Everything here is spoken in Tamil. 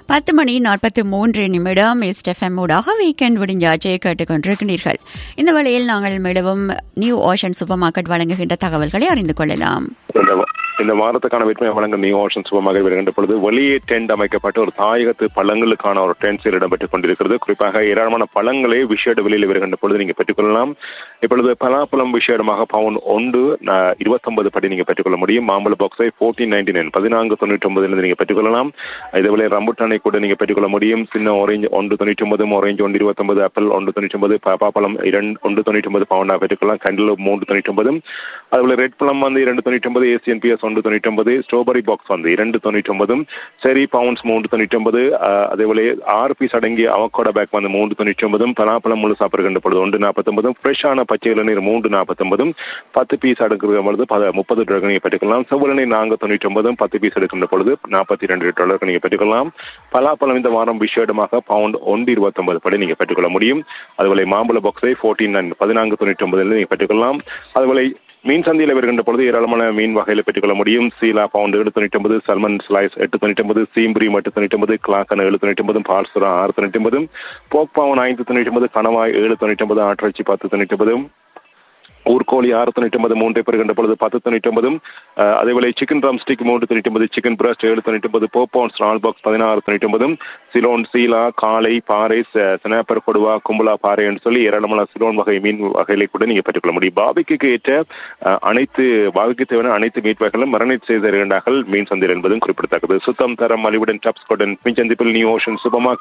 பத்து மணி நாற்பத்தி மூன்று நிமிடம் எஸ்டெஃப்எம் ஊடாக வீக்கெண்ட் விடிஞ்சாச்சே கேட்டுக்கொண்டிருக்கிறீர்கள் இந்த வேளையில் நாங்கள் மிகவும் நியூ ஓஷன் சூப்பர் மார்க்கெட் வழங்குகின்ற தகவல்களை அறிந்து கொள்ளலாம் இந்த வா- இந்த வாரத்துக்கான விற்பனை வழங்கும் நியூ ஓஷன் சுபமாக வருகின்ற பொழுது வெளியே டென்ட் அமைக்கப்பட்டு ஒரு தாயகத்து பழங்களுக்கான ஒரு டென்ட் சேல் இடம்பெற்றுக் கொண்டிருக்கிறது குறிப்பாக ஏராளமான பழங்களை விஷேட விலையில் வருகின்ற பொழுது நீங்க பெற்றுக்கொள்ளலாம் இப்பொழுது பலாப்பழம் விஷேடமாக பவுன் ஒன்று இருபத்தொன்பது படி நீங்க பெற்றுக்கொள்ள முடியும் மாம்பழ பாக்ஸை ஃபோர்டீன் நைன்டி நைன் பதினான்கு தொண்ணூற்றி ஒன்பதுலேருந்து நீங்க பெற்றுக்கொள்ளலாம் இதேவேளை ரம்புட்டானை கூட நீங்க பெற்றுக்கொள்ள முடியும் சின்ன ஆரஞ்சு ஒன்று தொண்ணூற்றி ஒன்பது ஆரஞ்சு ஒன்று இருபத்தொன்பது ஆப்பிள் ஒன்று தொண்ணூற்றி ஒன்பது பலாப்பழம் இரண்டு ஒன்று தொண்ணூற்றி ஒன்பது பவுண்டாக பெற்றுக்கொள்ளலாம் கண்டில் மூன்று தொண்ணூற்றி ஒன்பது அதுபோல ரெட் பழம் வந்து இரண்டு தொண்ணூற்றி ஒன்பது ஏசியன் பிஎஸ் ஒன்று தொண்ணூற்றி ஒன்பது ஸ்ட்ராபெரி பாக்ஸ் வந்து இரண்டு தொண்ணூற்றி ஒன்பதும் செரி பவுன்ஸ் மூன்று தொண்ணூற்றி ஒன்பது அதேபோல ஆறு பீஸ் அடங்கிய அவக்கோட பேக் வந்து மூன்று தொண்ணூற்றி ஒன்பதும் பலாப்பழம் முழு சாப்பிடுகின்ற பொழுது ஒன்று நாற்பத்தொன்பதும் ஃப்ரெஷ்ஷான பச்சை இளநீர் மூன்று நாற்பத்தொன்பதும் பத்து பீஸ் அடுக்கிற பொழுது பத முப்பது டாலர் நீங்கள் பெற்றுக்கொள்ளலாம் செவ்வளநீர் நான்கு தொண்ணூற்றி ஒன்பதும் பத்து பீஸ் எடுக்கின்ற பொழுது நாற்பத்தி ரெண்டு டாலருக்கு நீங்கள் பெற்றுக்கொள்ளலாம் பலாப்பழம் இந்த வாரம் விஷேடமாக பவுண்ட் ஒன்று இருபத்தொன்பது படி நீங்கள் பெற்றுக்கொள்ள முடியும் அதுபோல மாம்பழ பாக்ஸை ஃபோர்டீன் நைன் பதினான்கு தொண்ணூற்றி ஒன்பதுல நீங்கள் பெற்றுக்கொள்ளலாம் அதுபோல மீன் சந்தையில் வருகின்ற பொழுது ஏராளமான மீன் வகையில் பெற்றுக்கொள்ள முடியும் சீலா பவுண்ட் ஏழு தொண்ணூற்றி ஒன்பது சல்மன் ஸ்லைஸ் எட்டு தொண்ணூற்றி ஒன்பது சீம்புரி எட்டு தொண்ணூற்றி ஒன்பது கிளாக்கன் ஏழு தொண்ணூற்றி ஒன்பது பால்சுரா ஆறு தொண்ணூற்றி ஒன்பது போக் பவுன் ஐந்து தொண்ணூற்றி ஒன்பது கணவாய் ஏழு தொண்ணூற்றி ஒன்பது ஆட்டிறைச்சி பத்து தொண்ணூற்றி ஒன்பது ஊர்கோழி ஆறு தொண்ணூற்றி ஒன்பது மூன்றை பெறுகின்ற பொழுது பத்து தொண்ணூற்றி ஒன்பதும் அஹ், அதேவேளை சிக்கன் ட்ரம் ஸ்டிக் மூன்று தொண்ணூற்றி ஒன்பது சிக்கன் பிரஸ்ட் ஏழு தொண்ணூற்றி ஒன்பது போப்பவுன்ஸ் நால் பாக்ஸ் பதினாறு தொண்ணூற்றி ஒன்பதும் சிலோன் சீலா காளை பாறை ச- சினாப்பர் கொடுவா கும்பலா பாறை என்று சொல்லி ஏராளமான சிலோன் வகை மீன் வகைகளை கூட நீங்கள் பெற்றுக்கொள்ள முடியும் பாபிக்கு ஏற்ற அஹ், அனைத்து பாபிக்கு தேவையான அனைத்து மீட் வகைகளும் மரணிட் செய்த இரண்டார்கள் மீன் சந்தையில் என்பதும் குறிப்பிடத்தக்கது சுத்தம் தரம் மலிவுடன் டப்ஸ் கொடன் மின்சந்திப்பில் நியூ ஓஷன் சுபமா